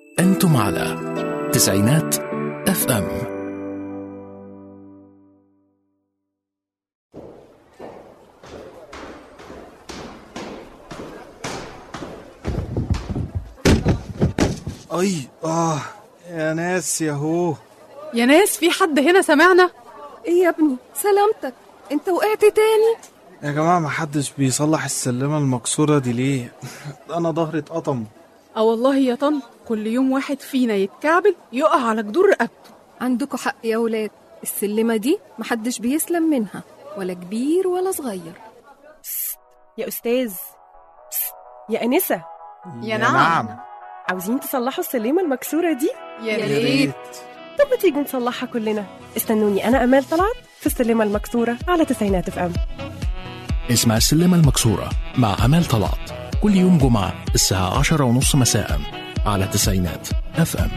أنتم على تسعينات اف ام اي اه يا ناس يا هو يا ناس في حد هنا سمعنا ايه يا ابني سلامتك انت وقعت تاني يا جماعه ما حدش بيصلح السلمه المكسوره دي ليه انا ظهري اتقطم اه والله يا طن كل يوم واحد فينا يتكعبل يقع على جدور رقبته عندكوا حق يا ولاد السلمة دي محدش بيسلم منها ولا كبير ولا صغير يا أستاذ يا أنسة يا نعم. عاوزين تصلحوا السلمة المكسورة دي؟ يا يا ريت ريت طب ما تيجوا نصلحها كلنا استنوني أنا أمال طلعت في السلمة المكسورة على تسعينات اف ام اسمع السلمة المكسورة مع أمال طلعت كل يوم جمعة الساعة عشرة ونص مساء على تسعينات اف ام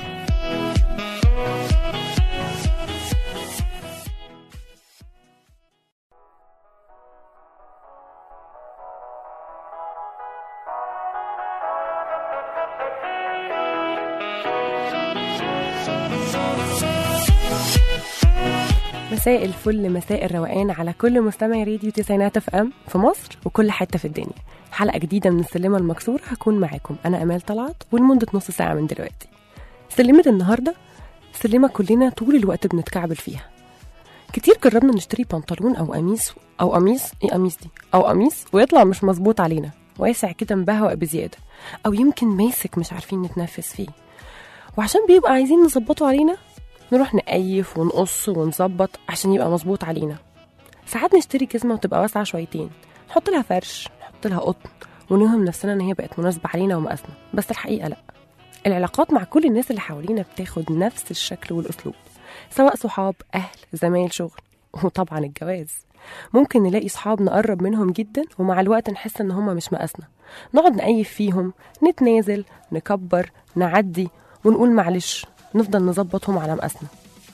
مساء الفل مساء الروقان على كل مستمع راديو تسعينات اف ام في مصر وكل حتة في الدنيا حلقة جديدة من السلمة المكسورة هكون معاكم أنا أمال طلعت ولمدة نص ساعة من دلوقتي سلمة النهاردة سلمة كلنا طول الوقت بنتكعبل فيها كتير جربنا نشتري بنطلون أو قميص أو قميص إيه قميص دي أو قميص ويطلع مش مظبوط علينا واسع كده مبهوأ بزيادة أو يمكن ماسك مش عارفين نتنفس فيه وعشان بيبقى عايزين نظبطه علينا نروح نقيف ونقص ونظبط عشان يبقى مظبوط علينا ساعات نشتري جزمة وتبقى واسعة شويتين نحط لها فرش نحط لها قطن ونوهم نفسنا ان هي بقت مناسبة علينا ومقاسنا بس الحقيقة لا العلاقات مع كل الناس اللي حوالينا بتاخد نفس الشكل والأسلوب سواء صحاب أهل زمايل شغل وطبعا الجواز ممكن نلاقي صحاب نقرب منهم جدا ومع الوقت نحس ان هما مش مقاسنا نقعد نقيف فيهم نتنازل نكبر نعدي ونقول معلش نفضل نظبطهم على مقاسنا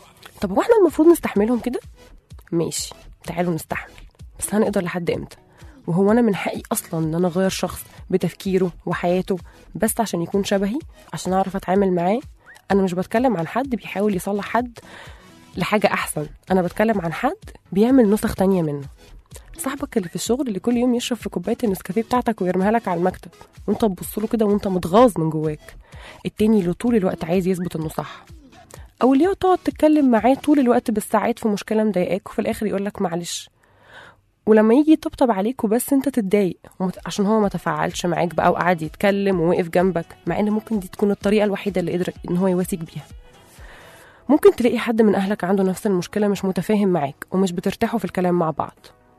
طب هو احنا المفروض نستحملهم كده ماشي تعالوا نستحمل بس هنقدر لحد امتى وهو انا من حقي اصلا ان انا اغير شخص بتفكيره وحياته بس عشان يكون شبهي عشان اعرف اتعامل معاه انا مش بتكلم عن حد بيحاول يصلح حد لحاجة أحسن أنا بتكلم عن حد بيعمل نسخ تانية منه صاحبك اللي في الشغل اللي كل يوم يشرب في كوباية النسكافيه بتاعتك ويرميها لك على المكتب وانت تبص له كده وانت متغاظ من جواك التاني اللي طول الوقت عايز يثبت انه صح او اللي تقعد تتكلم معاه طول الوقت بالساعات في مشكله مضايقاك وفي الاخر يقول لك معلش ولما يجي يطبطب عليك وبس انت تتضايق ومت- عشان هو ما تفاعلش معاك بقى وقعد يتكلم ووقف جنبك مع ان ممكن دي تكون الطريقه الوحيده اللي قدر ان هو يواسيك بيها ممكن تلاقي حد من اهلك عنده نفس المشكله مش متفاهم معاك ومش بترتاحوا في الكلام مع بعض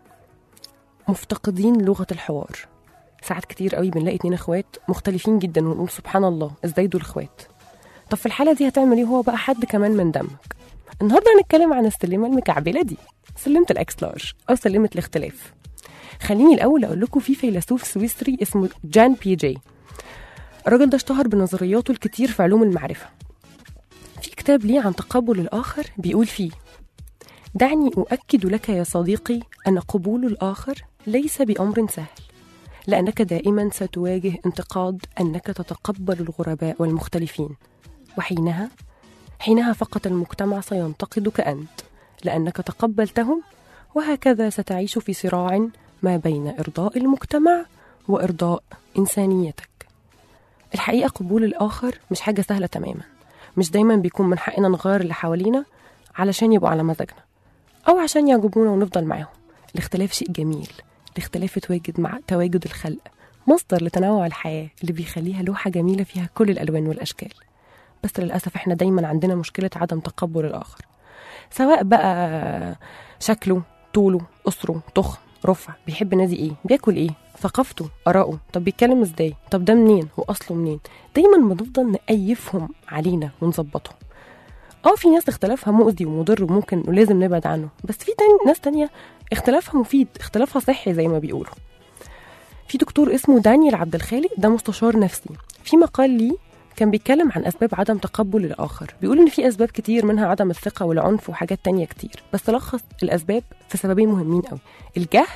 مفتقدين لغه الحوار ساعات كتير قوي بنلاقي اتنين اخوات مختلفين جدا ونقول سبحان الله ازاي دول اخوات طب في الحاله دي هتعمل ايه هو بقى حد كمان من دمك النهارده هنتكلم عن السلمه المكعبله دي سلمه الاكس لارج او سلمه الاختلاف خليني الاول اقول لكم في فيلسوف سويسري اسمه جان بيجي الراجل ده اشتهر بنظرياته الكتير في علوم المعرفه في كتاب ليه عن تقبل الاخر بيقول فيه دعني اؤكد لك يا صديقي ان قبول الاخر ليس بامر سهل لأنك دائما ستواجه انتقاد أنك تتقبل الغرباء والمختلفين وحينها حينها فقط المجتمع سينتقدك أنت لأنك تقبلتهم وهكذا ستعيش في صراع ما بين إرضاء المجتمع وإرضاء إنسانيتك الحقيقة قبول الآخر مش حاجة سهلة تماما مش دايما بيكون من حقنا نغير اللي حوالينا علشان يبقوا على مزاجنا أو عشان يعجبونا ونفضل معاهم الاختلاف شيء جميل الاختلاف يتواجد مع تواجد الخلق مصدر لتنوع الحياة اللي بيخليها لوحة جميلة فيها كل الألوان والأشكال بس للأسف احنا دايما عندنا مشكلة عدم تقبل الآخر سواء بقى شكله طوله قصره تخن رفع بيحب نادي ايه بياكل ايه ثقافته آراءه طب بيتكلم ازاي طب ده منين واصله منين دايما بنفضل نقيفهم علينا ونظبطهم اه في ناس اختلافها مؤذي ومضر وممكن ولازم نبعد عنه بس في تاني ناس تانية اختلافها مفيد اختلافها صحي زي ما بيقولوا في دكتور اسمه دانيال عبد الخالق ده مستشار نفسي في مقال ليه كان بيتكلم عن أسباب عدم تقبل الآخر بيقول إن في أسباب كتير منها عدم الثقة والعنف وحاجات تانية كتير بس لخص الأسباب في سببين مهمين قوي الجهل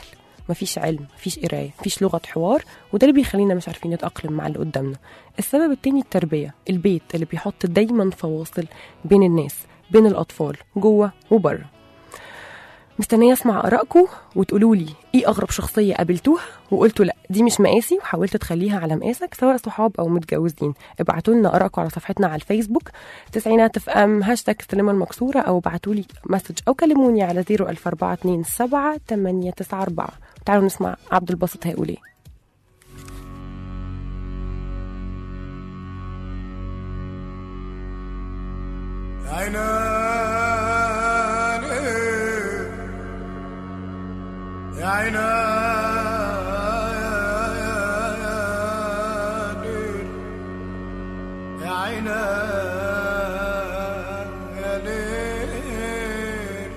مفيش علم مفيش قرايه مفيش لغه حوار وده اللي بيخلينا مش عارفين نتاقلم مع اللي قدامنا السبب التاني التربيه البيت اللي بيحط دايما فواصل بين الناس بين الاطفال جوه وبره مستنيه اسمع ارائكم وتقولوا لي ايه اغرب شخصيه قابلتوها وقلتوا لا دي مش مقاسي وحاولت تخليها على مقاسك سواء صحاب او متجوزين ابعتوا لنا ارائكم على صفحتنا على الفيسبوك تسعينات اف ام هاشتاج السينما المكسوره او ابعتوا لي مسج او كلموني على 01427 894 تعالوا نسمع عبد الباسط هيقول ايه عيناني يا عينا يا عينا يا ليل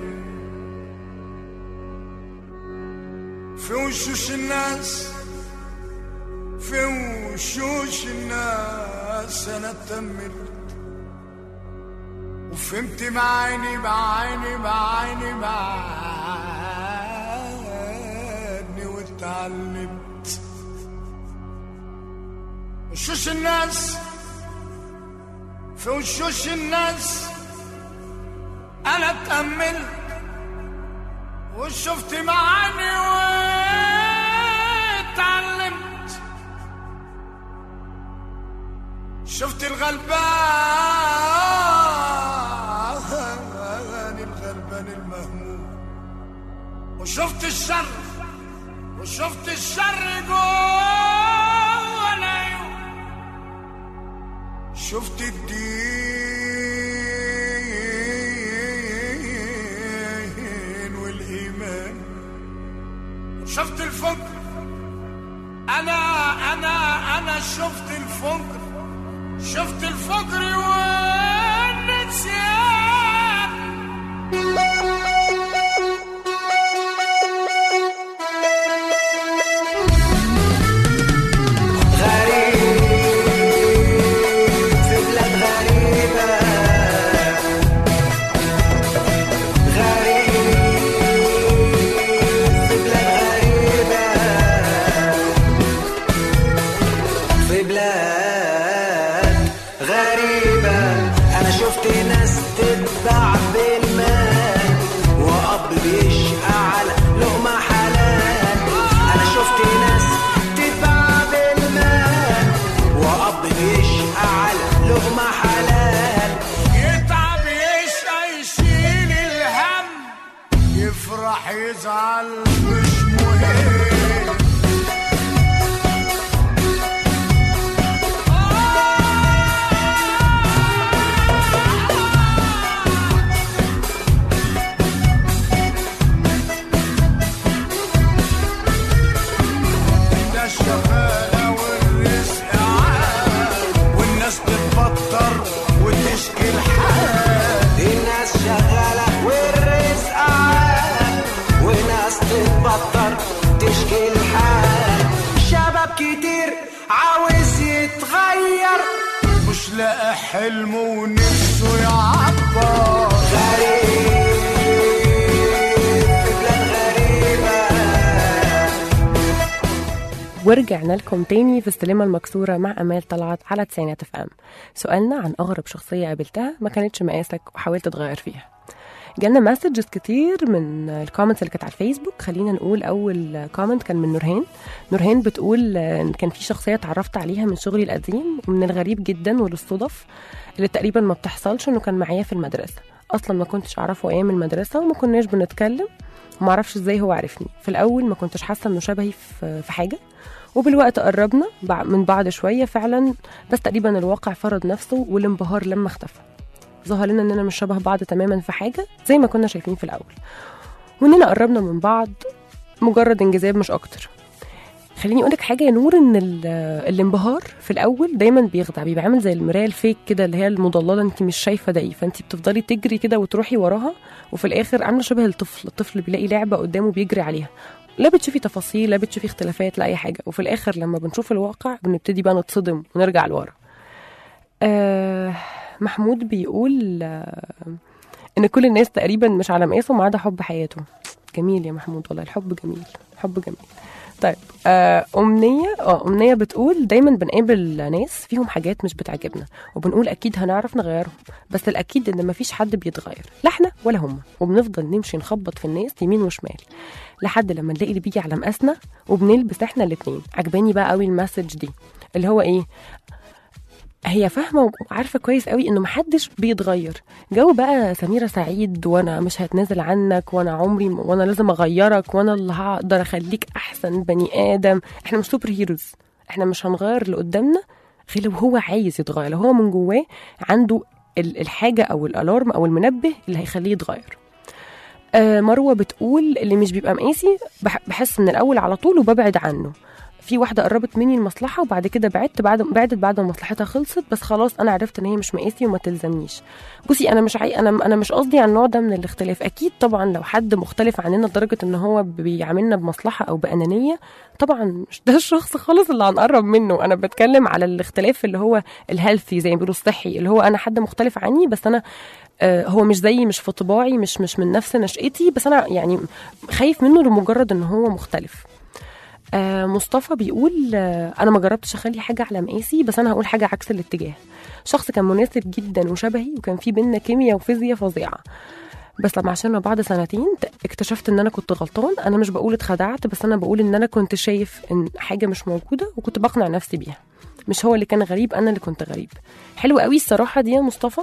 في وشوش الناس في وشوش الناس انا اتملت وفهمت بعيني بعيني بعيني بعيني واتعلمت وشوش الناس في وشوش الناس انا اتأملت وشفت معاني واتعلمت شفت الغلبان الغلبان المهموم وشفت الشر وشفت الشر جوه العيون شفت الدين والإيمان شفت الفجر أنا أنا أنا شفت الفجر شفت الفجر والنسيان في بلاد غريبة غريب في بلاد غريبة في بلاد غريبة أنا شفت ناس تتباع بالمال وأب بيشقى على لقمة حلال أنا شفت ناس تتباع بالمال وأب بيشقى على لقمة حلال يتعب يشقى يشيل الهم يفرح يزعل مش مهم الناس شغالة والرزق عال والناس تتبطر وتشكي الحال الناس شغالة والرزق عال وناس تتبطر تشكي الحال شباب كتير عاوز يتغير مش لاقي حلمه ونفسه يعبر غريب في بلاد غريبه ورجعنا لكم تاني في السينما المكسورة مع أمال طلعت على تسعينات اف ام سؤالنا عن أغرب شخصية قابلتها ما كانتش مقاسك وحاولت تغير فيها جالنا مسجز كتير من الكومنتس اللي كانت على الفيسبوك خلينا نقول أول كومنت كان من نورهان نورهان بتقول آه، إن كان في شخصية اتعرفت عليها من شغلي القديم ومن الغريب جدا وللصدف اللي تقريبا ما بتحصلش إنه كان معايا في المدرسة أصلا ما كنتش أعرفه أيام المدرسة وما كناش بنتكلم وما اعرفش ازاي هو عرفني في الاول ما كنتش حاسه انه شبهي في في حاجه وبالوقت قربنا بع- من بعض شويه فعلا بس تقريبا الواقع فرض نفسه والانبهار لما اختفى ظهر لنا اننا مش شبه بعض تماما في حاجه زي ما كنا شايفين في الاول واننا قربنا من بعض مجرد انجذاب مش اكتر خليني اقولك حاجه يا نور ان ال- الانبهار في الاول دايما بيخدع بيبقى عامل زي المرايه الفيك كده اللي هي المضلله انت مش شايفه ده ايه فانت بتفضلي تجري كده وتروحي وراها وفي الاخر عامله شبه الطفل الطفل بيلاقي لعبه قدامه بيجري عليها لا بتشوفي تفاصيل لا بتشوفي اختلافات لا اي حاجه وفي الاخر لما بنشوف الواقع بنبتدي بقى نتصدم ونرجع لورا آه محمود بيقول آه ان كل الناس تقريبا مش على مقاسه ما عدا حب حياته جميل يا محمود والله الحب جميل حب جميل طيب آه أمنية اه أمنية بتقول دايما بنقابل ناس فيهم حاجات مش بتعجبنا وبنقول أكيد هنعرف نغيرهم بس الأكيد إن مفيش حد بيتغير لا احنا ولا هما وبنفضل نمشي نخبط في الناس يمين وشمال لحد لما نلاقي اللي بيجي على مقاسنا وبنلبس احنا الاتنين عجباني بقى قوي المسج دي اللي هو ايه هي فاهمه وعارفه كويس قوي انه محدش بيتغير جو بقى سميره سعيد وانا مش هتنازل عنك وانا عمري م- وانا لازم اغيرك وانا اللي هقدر اخليك احسن بني ادم احنا مش سوبر هيروز احنا مش هنغير اللي قدامنا غير لو هو عايز يتغير لو هو من جواه عنده ال- الحاجه او الالارم او المنبه اللي هيخليه يتغير آه مروه بتقول اللي مش بيبقى مقاسي بح- بحس من الاول على طول وببعد عنه في واحده قربت مني المصلحه وبعد كده بعدت بعد بعدت بعد ما مصلحتها خلصت بس خلاص انا عرفت ان هي مش مقاسي وما تلزمنيش بصي انا مش عاي... انا انا مش قصدي على النوع ده من الاختلاف اكيد طبعا لو حد مختلف عننا لدرجه ان هو بيعاملنا بمصلحه او بانانيه طبعا مش ده الشخص خالص اللي هنقرب منه انا بتكلم على الاختلاف اللي هو الهيلثي زي ما بيقولوا الصحي اللي هو انا حد مختلف عني بس انا آه، هو مش زيي مش في طباعي مش مش من نفس نشأتي بس انا يعني خايف منه لمجرد ان هو مختلف آه مصطفى بيقول آه انا ما جربتش اخلي حاجه على مقاسي بس انا هقول حاجه عكس الاتجاه شخص كان مناسب جدا وشبهي وكان في بينا كيمياء وفيزياء فظيعه بس لما عشان بعد سنتين ت- اكتشفت ان انا كنت غلطان انا مش بقول اتخدعت بس انا بقول ان انا كنت شايف ان حاجه مش موجوده وكنت بقنع نفسي بيها مش هو اللي كان غريب انا اللي كنت غريب حلو قوي الصراحه دي يا مصطفى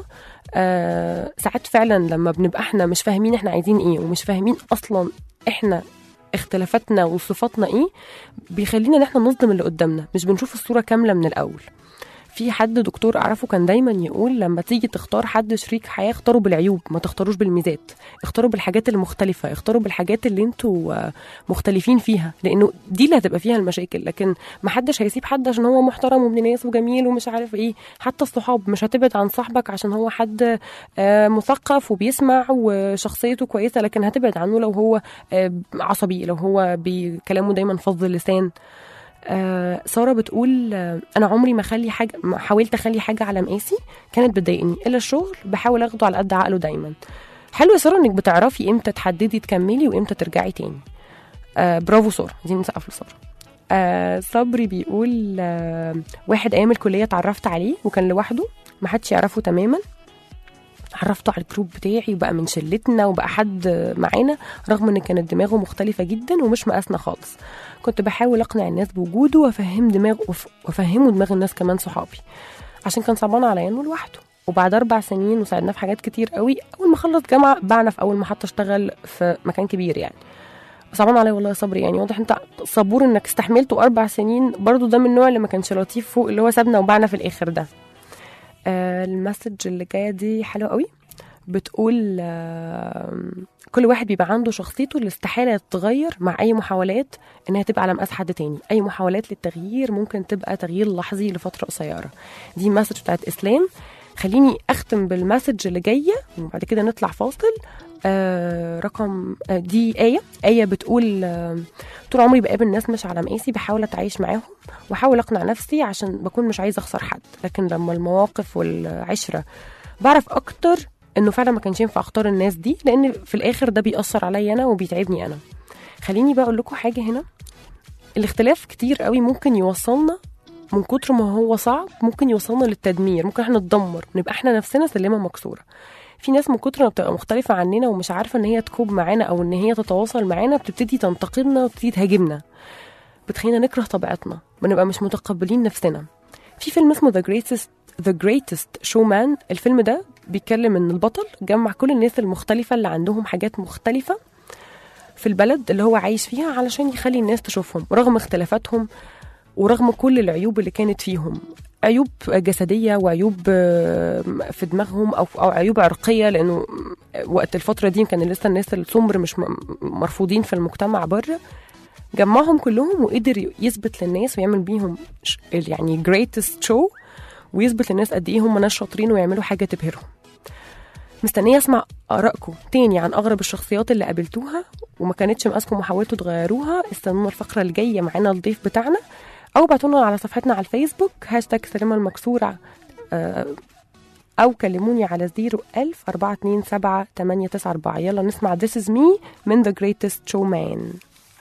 آه ساعات فعلا لما بنبقى احنا مش فاهمين احنا عايزين ايه ومش فاهمين اصلا احنا اختلافاتنا وصفاتنا ايه بيخلينا ان احنا نصدم اللي قدامنا مش بنشوف الصوره كامله من الاول في حد دكتور اعرفه كان دايما يقول لما تيجي تختار حد شريك حياه اختاروا بالعيوب ما تختاروش بالميزات اختاروا بالحاجات المختلفه اختاروا بالحاجات اللي انتوا آه، مختلفين فيها لانه دي اللي هتبقى فيها المشاكل لكن ما حدش هيسيب حد عشان هو محترم وابن ناس وجميل ومش عارف ايه حتى الصحاب مش هتبعد عن صاحبك عشان هو حد آه، مثقف وبيسمع وشخصيته كويسه لكن هتبعد عنه لو هو آه، عصبي لو هو بكلامه دايما فظ اللسان آه ساره بتقول آه انا عمري ما اخلي حاجه ما حاولت اخلي حاجه على مقاسي كانت بتضايقني الا الشغل بحاول اخده على قد عقله دايما حلو يا ساره انك بتعرفي امتى تحددي تكملي وامتى ترجعي تاني آه برافو ساره دي نسقف لساره آه صبري بيقول آه واحد ايام الكليه اتعرفت عليه وكان لوحده ما حدش يعرفه تماما عرفته على الجروب بتاعي وبقى من شلتنا وبقى حد معانا رغم ان كانت دماغه مختلفه جدا ومش مقاسنا خالص كنت بحاول اقنع الناس بوجوده وافهم دماغ وف- وافهمه دماغ الناس كمان صحابي عشان كان صعبان عليا انه لوحده وبعد اربع سنين وساعدناه في حاجات كتير قوي اول ما خلص جامعه بعنا في اول محطه اشتغل في مكان كبير يعني صعبان عليا والله يا صبري يعني واضح انت صبور انك استحملته اربع سنين برضو ده من النوع اللي ما كانش لطيف فوق اللي هو سابنا وبعنا في الاخر ده آه المسج اللي جايه دي حلوه قوي بتقول آه كل واحد بيبقى عنده شخصيته اللي استحاله تتغير مع اي محاولات انها تبقى على مقاس حد تاني اي محاولات للتغيير ممكن تبقى تغيير لحظي لفتره قصيره دي مسج بتاعت اسلام خليني اختم بالمسج اللي جايه وبعد كده نطلع فاصل آه رقم آه دي آية آية بتقول آه طول عمري بقابل ناس مش على مقاسي بحاول أتعايش معاهم وأحاول أقنع نفسي عشان بكون مش عايزة أخسر حد لكن لما المواقف والعشرة بعرف أكتر إنه فعلا ما كانش ينفع أختار الناس دي لأن في الآخر ده بيأثر عليا أنا وبيتعبني أنا خليني بقى أقول لكم حاجة هنا الاختلاف كتير قوي ممكن يوصلنا من كتر ما هو صعب ممكن يوصلنا للتدمير ممكن احنا نتدمر نبقى احنا نفسنا سلمه مكسوره في ناس من كتر ما بتبقى مختلفة عننا ومش عارفة ان هي تكوب معانا او ان هي تتواصل معانا بتبتدي تنتقدنا وتبتدي تهاجمنا بتخلينا نكره طبيعتنا بنبقى مش متقبلين نفسنا في فيلم اسمه The Greatest The Greatest Showman الفيلم ده بيتكلم ان البطل جمع كل الناس المختلفة اللي عندهم حاجات مختلفة في البلد اللي هو عايش فيها علشان يخلي الناس تشوفهم رغم اختلافاتهم ورغم كل العيوب اللي كانت فيهم عيوب جسديه وعيوب آه، في دماغهم او او عيوب عرقيه لانه وقت الفتره دي كان لسه الناس السمر مش م- مرفوضين في المجتمع بره جمعهم كلهم وقدر يثبت للناس ويعمل بيهم ش- يعني greatest show ويثبت للناس قد ايه هم ناس شاطرين ويعملوا حاجه تبهرهم مستنيه اسمع ارائكم تاني عن اغرب الشخصيات اللي قابلتوها وما كانتش مقاسكم وحاولتوا تغيروها استنونا الفقره الجايه معانا الضيف بتاعنا او ابعتوا لنا على صفحتنا على الفيسبوك هاشتاج سلامة المكسورة آه، أو كلموني على 01000 427 894 يلا نسمع This is me من The Greatest Showman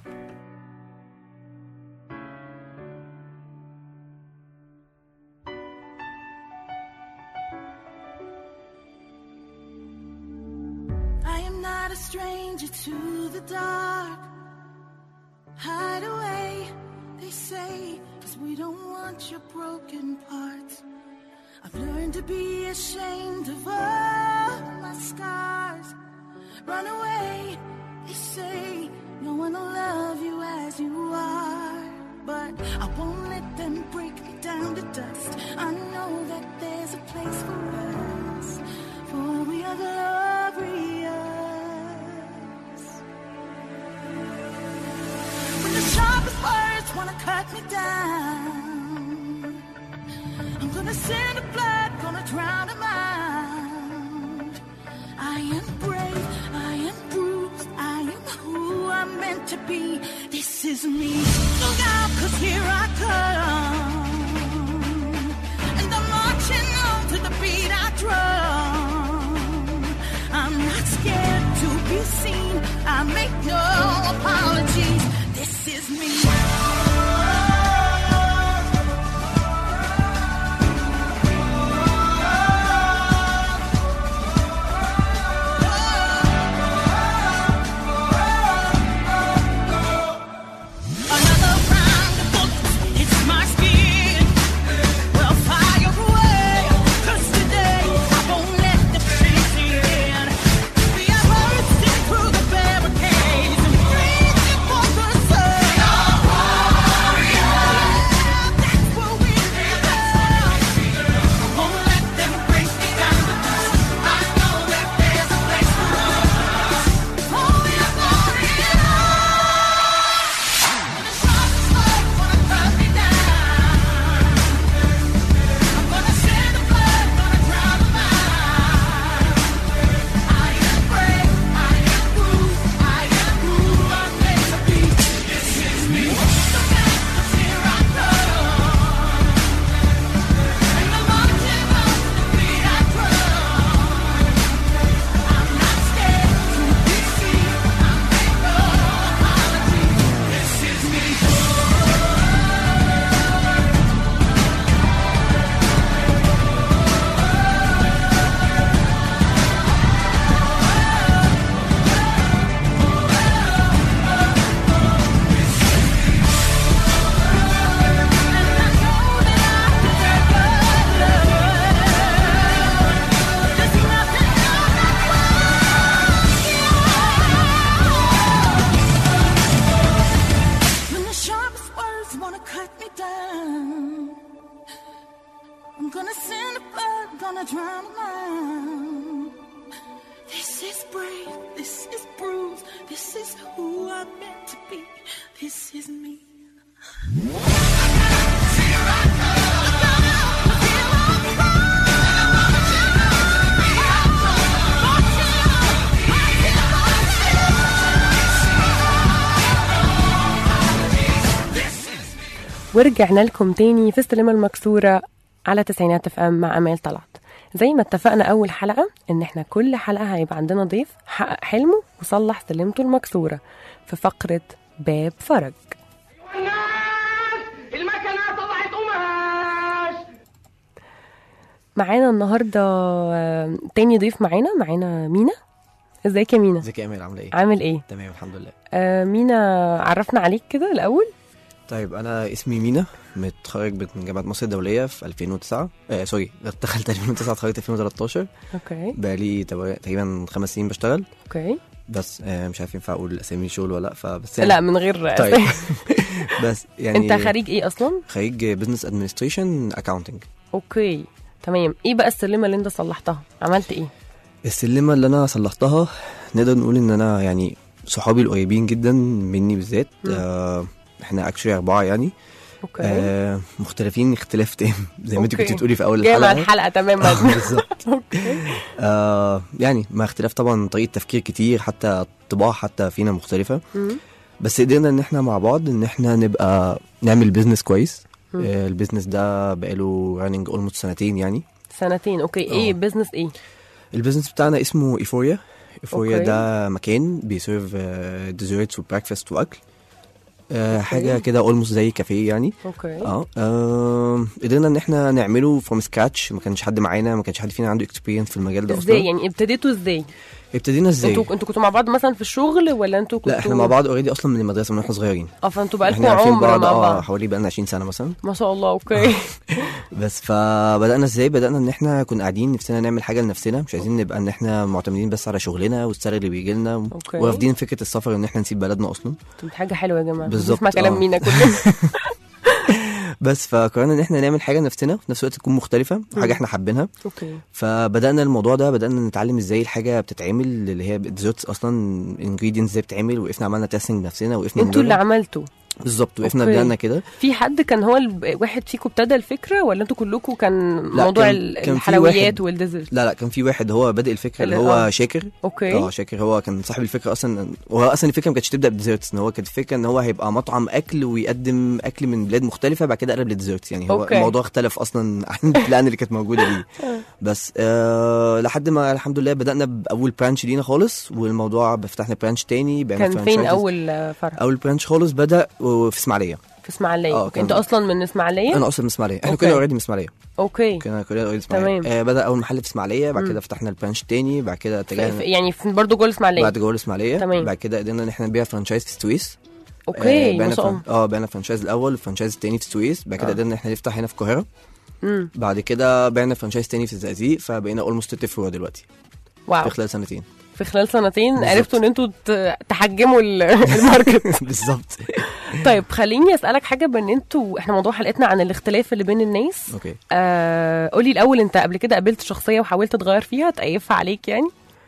I am not a stranger to the dark. Hide away, they say, cause we don't want your broken parts. I've learned to be ashamed of all my scars. Run away, they say, no one will love you as you are. But I won't let them break me down to dust. I know that there's a place for us, for we are glorious. When the sharpest words wanna cut me down, I'm gonna send the blood, gonna drown them out. I am brave, I am bruised, I am who I'm meant to be. This is me. Look out, cause here I come. And I'm marching on to the beat I drum. I'm not scared to be seen. I make no apologies. This is me. Another round of bullets hits my skin. Well, fire away, 'cause today I won't let the peace in. We are bursting through the barricades and reaching for the sun. Yeah, that's what we belong. Won't let them break me down. I know that there's a place for us. Oh, we are glorious. When the sharpest words wanna cut me down, I'm gonna send the blood, gonna drown them out. This is brave, this is bruised, this is who I'm meant to be, this is me. ورجعنا لكم تاني في السينما المكسورة على تسعينات اف ام مع امال طلعت زي ما اتفقنا اول حلقة ان احنا كل حلقة هيبقى عندنا ضيف حقق حلمه وصلح سلمته المكسورة في فقرة باب فرج المكنة طلعت قماش معانا النهاردة آه، تاني ضيف معانا معانا مينا ازيك يا مينا ازيك يا امال عامله ايه عامل ايه تمام الحمد لله آه مينا عرفنا عليك كده الاول طيب انا اسمي مينا متخرج من جامعه مصر الدوليه في 2009 آه سوري دخلت 2009 اتخرجت 2013 اوكي بقالي تب- تقريبا خمس سنين بشتغل اوكي بس آه مش عارف ينفع اقول اسامي الشغل ولا لا فبس يعني لا من غير طيب بس يعني انت خريج ايه اصلا خريج بزنس ادمنستريشن اكاونتنج اوكي تمام ايه بقى السلمه اللي انت صلحتها عملت ايه السلمه اللي انا صلحتها نقدر نقول ان انا يعني صحابي القريبين جدا مني بالذات آه احنا اكشلي اربعه يعني اوكي آه مختلفين اختلاف تام زي ما انت أوكي. كنت بتقولي في اول جاي مع الحلقه الحلقه تماما آه، بالظبط اوكي آه يعني مع اختلاف طبعا طريقه تفكير كتير حتى طباع حتى فينا مختلفه مم. بس قدرنا ان احنا مع بعض ان احنا نبقى نعمل بيزنس كويس مم. آه البيزنس ده بقاله راننج اولموست سنتين يعني سنتين اوكي ايه بزنس ايه البيزنس بتاعنا اسمه ايفوريا ايفوريا أوكي. ده مكان بيسيرف ديزرتس وبريكفاست واكل آه، حاجه كده اولموست زي كافيه يعني اوكي اه آه، قدرنا ان احنا نعمله فروم سكراتش ما كانش حد معانا ما كانش حد فينا عنده اكسبيرينس في المجال ده ازاي اصلا يعني ابتديتوا ازاي ابتدينا ازاي انتوا انتوا كنتوا مع بعض مثلا في الشغل ولا انتوا كنتوا لا احنا مع بعض اوريدي اصلا من المدرسه من واحنا صغيرين اه فانتوا بقالكم احنا عارفين عمر بعض مع اه بعض حوالي بقالنا 20 سنه مثلا ما شاء الله اوكي بس فبدانا ازاي بدانا ان احنا كنا قاعدين نفسنا نعمل حاجه لنفسنا مش عايزين نبقى ان احنا معتمدين بس على شغلنا والسالري اللي بيجي لنا أوكي. ورافضين فكره السفر ان احنا نسيب بلدنا اصلا طب دي حاجه حلوه يا جماعه بالظبط، نسمع كلام آه. مينا كلنا بس فقررنا ان احنا نعمل حاجه لنفسنا وفي نفس الوقت تكون مختلفه وحاجه احنا حابينها اوكي فبدانا الموضوع ده بدانا نتعلم ازاي الحاجه بتتعمل اللي هي ديزرتس اصلا انجريدينتس ازاي بتتعمل وقفنا عملنا تيستنج بنفسنا وقفنا انتوا اللي نجرب. عملتوا بالظبط وقفنا أوكي. بدانا كده في حد كان هو ال- واحد فيكم ابتدى الفكره ولا انتوا كلكم كان لا، موضوع كان- ال- كان في الحلويات واحد- والديزرت لا لا كان في واحد هو بادئ الفكره اللي اللي- هو آه. شاكر اوكي اه شاكر هو كان صاحب الفكره اصلا وهو اصلا الفكره ما كانتش تبدا بديزرتس ان هو كانت الفكره ان هو هيبقى مطعم اكل ويقدم اكل من بلاد مختلفه بعد كده قلب لديزرتس يعني هو أوكي. الموضوع اختلف اصلا عن البلان اللي كانت موجوده دي بس آه لحد ما الحمد لله بدانا باول برانش لينا خالص والموضوع فتحنا برانش تاني بعنا كان فين franchises. اول آه، فرع اول برانش خالص بدا في اسماعيليه في اسماعيليه آه، أوكي. كان- انت اصلا من اسماعيليه انا اصلا من اسماعيليه احنا أوكي. كنا اوريدي من اسماعيليه اوكي كنا كلنا اوريدي اسماعيليه تمام. آه بدا اول محل في اسماعيليه بعد مم. كده فتحنا البرانش التاني بعد كده في- اتجهنا في- يعني في برضه جوه الاسماعيليه بعد جوه الاسماعيليه تمام. بعد كده قدرنا ان احنا نبيع فرانشايز في السويس اوكي بعنا ما شاء فران- الله اه بعنا فرانشايز الاول والفرانشايز التاني في السويس بعد كده آه. قدرنا ان احنا نفتح هنا في القاهره امم بعد كده بعنا فرانشايز تاني في الزقازيق فبقينا اولموست ست فروع دلوقتي واو في خلال سنتين في خلال سنتين بالظبط. عرفتوا ان انتوا ت- تحجموا ال- الماركت بالظبط طيب خليني اسالك حاجه بان انتوا احنا موضوع حلقتنا عن الاختلاف اللي بين الناس اوكي آه قولي الاول انت قبل كده قابلت شخصيه وحاولت تغير فيها تقيفها عليك يعني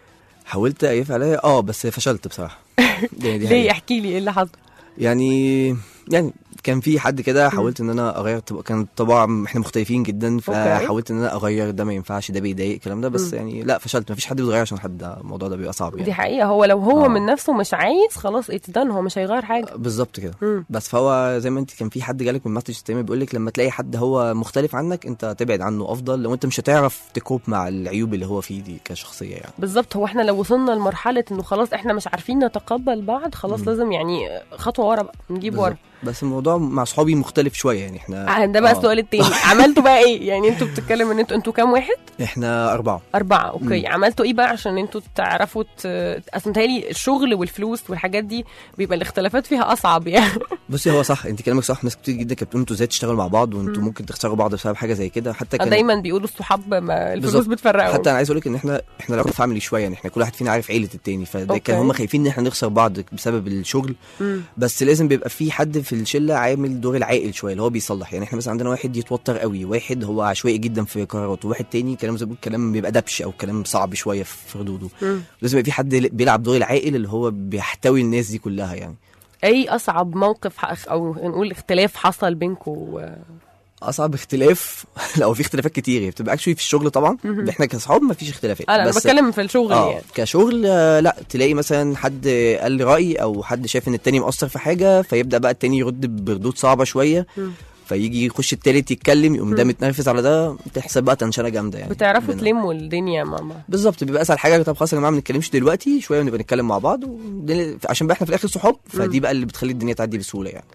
حاولت اقيف عليها اه بس فشلت بصراحه دي دي ليه حقيقة. احكي لي ايه اللي حصل يعني يعني كان في حد كده حاولت ان انا اغير طب... كان طبعا احنا مختلفين جدا فحاولت ان انا اغير ده ما ينفعش ده بيضايق الكلام ده بس مم. يعني لا فشلت ما فيش حد بيتغير عشان حد ده الموضوع ده بيبقى صعب يعني دي حقيقه هو لو هو آه. من نفسه مش عايز خلاص اتس دان هو مش هيغير حاجه بالظبط كده مم. بس فهو زي ما انت كان في حد جالك من ماستر سيستم بيقول لك لما تلاقي حد هو مختلف عنك انت تبعد عنه افضل لو انت مش هتعرف تكوب مع العيوب اللي هو فيه دي كشخصيه يعني بالظبط هو احنا لو وصلنا لمرحله انه خلاص احنا مش عارفين نتقبل بعض خلاص مم. لازم يعني خطوه ورا بقى نجيب ورا بالظبط. بس الموضوع مع صحابي مختلف شويه يعني احنا آه، ده بقى آه. السؤال التاني عملتوا بقى ايه يعني انتوا بتتكلم ان انتوا انتوا كام واحد احنا اربعه أربعة أوكي مم. عملتوا إيه بقى عشان أنتوا تعرفوا ت... أصل متهيألي الشغل والفلوس والحاجات دي بيبقى الاختلافات فيها أصعب يعني بصي هو صح انت كلامك صح ناس كتير جدا كانت بتقول انتوا ازاي تشتغلوا مع بعض وانتوا مم. ممكن تخسروا بعض بسبب حاجه زي كده حتى كان دايما بيقولوا الصحاب ما الفلوس بالظبط. بتفرقهم حتى انا عايز اقول لك ان احنا احنا لو فاميلي شويه يعني احنا كل واحد فينا عارف عيله التاني فده أوكي. كان هم خايفين ان احنا نخسر بعض بسبب الشغل مم. بس لازم بيبقى في حد في الشله عامل دور العاقل شويه اللي هو بيصلح يعني احنا مثلا عندنا واحد يتوتر قوي واحد هو عشوائي جدا في قراراته وواحد تاني كلام زي ما بقول كلام بيبقى دبش او كلام صعب شويه في ردوده مم. لازم يبقى في حد بيلعب دور العاقل اللي هو بيحتوي الناس دي كلها يعني أي أصعب موقف ح- أو نقول اختلاف حصل بينكم اصعب اختلاف لا هو في اختلافات كتير هي بتبقى اكشولي في الشغل طبعا مهم. احنا كاصحاب ما فيش اختلافات أنا أنا بس بتكلم في الشغل اه يعني كشغل آه، لا تلاقي مثلا حد قال لي راي او حد شايف ان التاني مقصر في حاجه فيبدا بقى التاني يرد بردود صعبه شويه مم. فيجي يخش التالت يتكلم يقوم ده مم. متنرفز على ده تحصل بقى تنشنه جامده يعني بتعرفوا بينا. تلموا الدنيا مع بعض بالظبط بيبقى اسهل حاجه طب خلاص يا جماعه ما نتكلمش دلوقتي شويه ونبقى نتكلم مع بعض والدنيا- عشان بقى احنا في الاخر صحاب فدي بقى اللي بتخلي الدنيا تعدي بسهوله يعني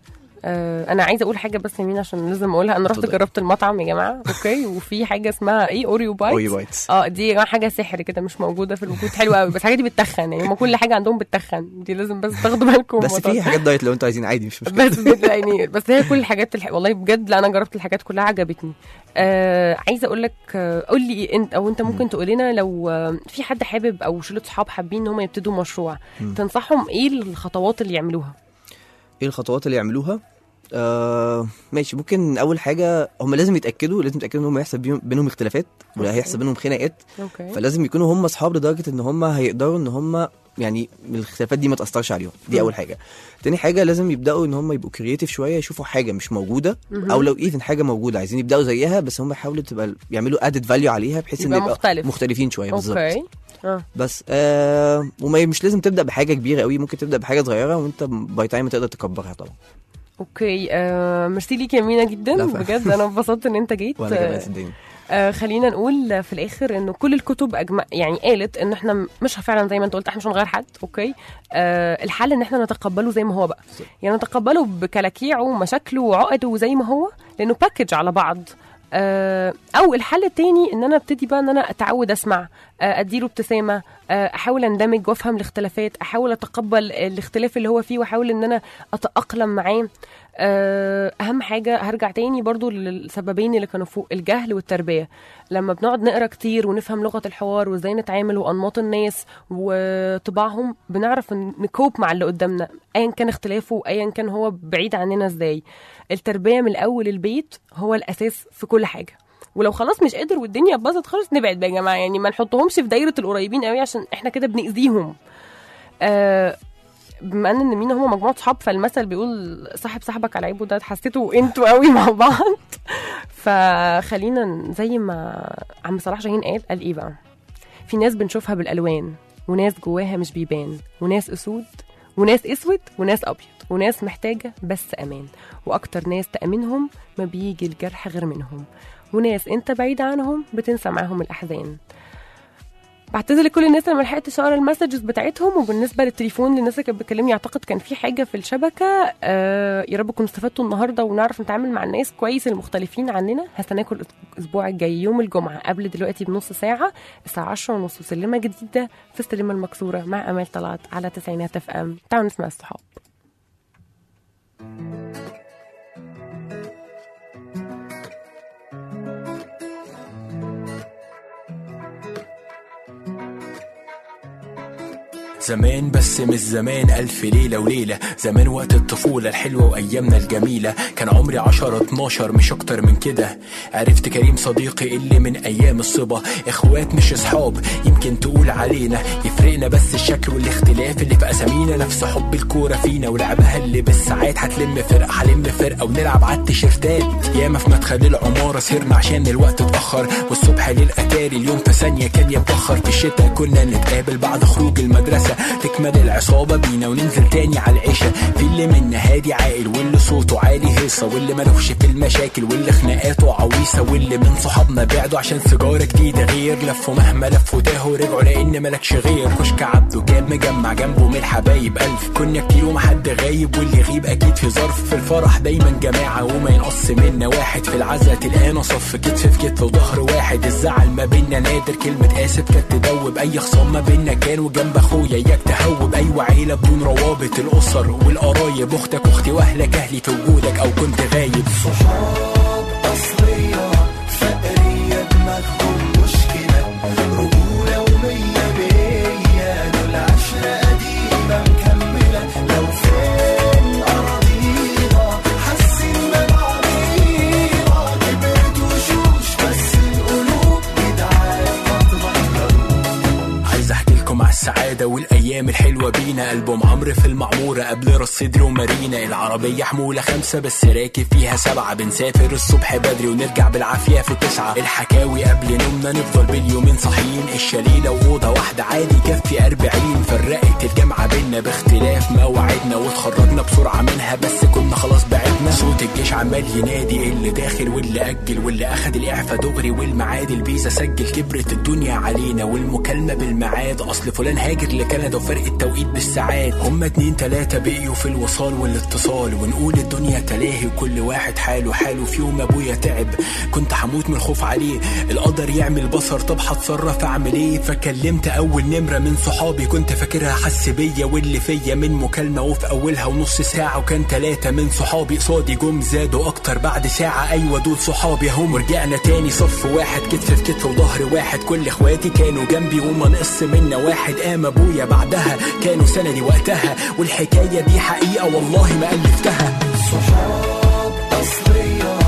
آه انا عايزه اقول حاجه بس يا مين عشان لازم اقولها انا رحت اتفضل. جربت المطعم يا جماعه اوكي وفي حاجه اسمها ايه اوريو بايت أوريو بايتس. اه دي يا جماعه حاجه سحر كده مش موجوده في الوجود حلوه قوي بس الحاجه دي بتتخن يعني هم كل حاجه عندهم بتتخن دي لازم بس تاخدوا بالكم من بس الموضوع في ده. حاجات دايت لو انتوا عايزين عادي مش مشكله بس بت- يعني بس هي كل الحاجات الح... والله بجد لا انا جربت الحاجات كلها عجبتني آه عايزه اقول لك آه قول لي انت او انت ممكن تقول لنا لو آه في حد حابب او شله صحاب حابين ان هم يبتدوا مشروع مم. تنصحهم ايه الخطوات اللي يعملوها ايه الخطوات اللي يعملوها آه ماشي ممكن اول حاجه هم لازم يتاكدوا لازم يتاكدوا ان هم هيحصل بيهم- بينهم اختلافات ولا هيحصل بينهم خناقات اوكي فلازم يكونوا هم اصحاب لدرجه ان هم هيقدروا ان هم يعني الاختلافات دي ما تاثرش عليهم دي مم. اول حاجه تاني حاجه لازم يبداوا ان هم يبقوا كرييتيف شويه يشوفوا حاجه مش موجوده مهم. او لو ايفن حاجه موجوده عايزين يبداوا زيها بس هم يحاولوا تبقى يعملوا ادد فاليو عليها بحيث ان يبقى يبقى مختلف. مختلفين شويه بالظبط اوكي اه بس آه وما مش لازم تبدا بحاجه كبيره قوي ممكن تبدا بحاجه صغيره وانت باي تايم تقدر تكبرها طبعا اوكي آه ميرسي ليك يا مينا جدا لا، ف- بجد انا انبسطت ان انت جيت وانا كمان آه، صدقني آه خلينا نقول في الاخر انه كل الكتب أجمع يعني قالت ان احنا م- مش فعلا زي ما انت قلت احنا مش هنغير حد اوكي آه الحل ان احنا نتقبله زي ما هو بقى يعني نتقبله بكلاكيعه ومشاكله وعقده زي ما هو لانه باكج على بعض آه، او الحل التاني ان انا ابتدي بقى ان انا اتعود اسمع آه، اديله ابتسامه آه، احاول اندمج وافهم الاختلافات احاول اتقبل الاختلاف اللي هو فيه واحاول ان انا اتاقلم معاه آه، اهم حاجه هرجع تاني برضو للسببين اللي كانوا فوق الجهل والتربيه لما بنقعد نقرا كتير ونفهم لغه الحوار وازاي نتعامل وانماط الناس وطباعهم بنعرف ن- نكوب مع اللي قدامنا ايا كان اختلافه ايا كان هو بعيد عننا ازاي التربيه من الاول البيت هو الاساس في كل حاجه ولو خلاص مش قادر والدنيا باظت خالص نبعد بقى يا جماعه يعني ما نحطهمش في دايره القريبين قوي عشان احنا كده بنأذيهم آه بما ان مين هم مجموعه صحاب فالمثل بيقول صاحب صاحبك على عيبه ده حسيته انتوا قوي مع بعض فخلينا ن- زي ما عم صلاح جاهين قال قال ايه بقى في ناس بنشوفها بالالوان وناس جواها مش بيبان وناس اسود وناس اسود وناس ابيض وناس محتاجه بس امان واكتر ناس تامنهم ما بيجي الجرح غير منهم وناس انت بعيد عنهم بتنسى معاهم الاحزان بعتذر لكل الناس اللي ما لحقتش اقرا المسجز بتاعتهم وبالنسبه للتليفون للناس اللي كانت بتكلمني اعتقد كان في حاجه في الشبكه آه يا رب تكونوا استفدتوا النهارده ونعرف نتعامل مع الناس كويس المختلفين عننا هستناكم الاسبوع الجاي يوم الجمعه قبل دلوقتي بنص ساعه الساعه 10 ونص سلمه جديده في السلمه المكسوره مع امال طلعت على تسعينات اف ام تعالوا نسمع الصحاب زمان بس مش زمان ألف ليلة وليلة زمان وقت الطفولة الحلوة وأيامنا الجميلة كان عمري عشرة اتناشر مش أكتر من كده عرفت كريم صديقي اللي من أيام الصبا إخوات مش أصحاب يمكن تقول علينا يفرقنا بس الشكل والاختلاف اللي في أسامينا نفس حب الكورة فينا ولعبها اللي بالساعات هتلم فرقة هلم فرقة ونلعب على التيشيرتات ياما في مدخل العمارة سهرنا عشان الوقت اتأخر والصبح للأتاري اليوم في ثانية كان يتبخر في الشتاء كنا نتقابل بعد خروج المدرسة تكمل العصابة بينا وننزل تاني على العشاء في اللي منا هادي عاقل واللي صوته عالي هيصة واللي ملوش في المشاكل واللي خناقاته عويصة واللي من صحابنا بعدوا عشان سيجارة جديدة غير لفوا مهما لفوا تاهوا رجعوا لأن ملكش غير كشك عبده كان مجمع جنبه من الحبايب ألف كنا كتير وما حد غايب واللي يغيب أكيد في ظرف في الفرح دايما جماعة وما ينقص منا واحد في العزا تلقانا صف كتف في كتف وظهر واحد الزعل ما بينا نادر كلمة آسف كانت تدوب أي خصام ما بينا كان وجنب أخويا إياك تهوب أيوة عيلة بدون روابط الأسر والقرايب أختك أختي وأهلك أهلي في وجودك أو كنت غايب صحاب أصلية فقرية دماغهم مشكلة رجولة ومية مية دول عشرة قديمة مكملة لو فين أراضينا حاسين ببعضينا كبرت وشوش بس القلوب جدعان ما عايز احكي لكم على السعاده والايام الحلوه بينا البوم عمرو في المعموره قبل راس صدري ومارينا العربيه حموله خمسه بس راكب فيها سبعه بنسافر الصبح بدري ونرجع بالعافيه في تسعه الحكاوي قبل نومنا نفضل باليومين صاحيين الشليله واوضه واحده عادي كفي أربعين فرقت الجامعه بينا باختلاف مواعيدنا واتخرجنا بسرعه منها بس كنا خلاص بعدنا صوت الجيش عمال ينادي اللي داخل واللي اجل واللي اخد الاعفاء دغري والمعاد الفيزا سجل كبرت الدنيا علينا والمكالمه بالميعاد اصل فلان هاجر لكندا وفرق التوقيت بالساعات هما اتنين تلاته بقيوا في الوصال والاتصال ونقول الدنيا تلاهي وكل واحد حاله حاله في يوم ابويا تعب كنت هموت من الخوف عليه القدر يعمل بصر طب هتصرف اعمل ايه فكلمت اول نمره من صحابي كنت فاكرها حس بيا واللي فيا من مكالمه وفي اولها ونص ساعه وكان تلاته من صحابي قصادي جم زادوا اكتر بعد ساعه ايوه دول صحابي هم رجعنا تاني صف واحد كتف في كتف وظهر واحد كل اخواتي كانوا جنبي وما نقص منا واحد قام ابويا بعدها كانوا سندي وقتها والحكايه دي حقيقه والله ما الفتها صحاب أصلية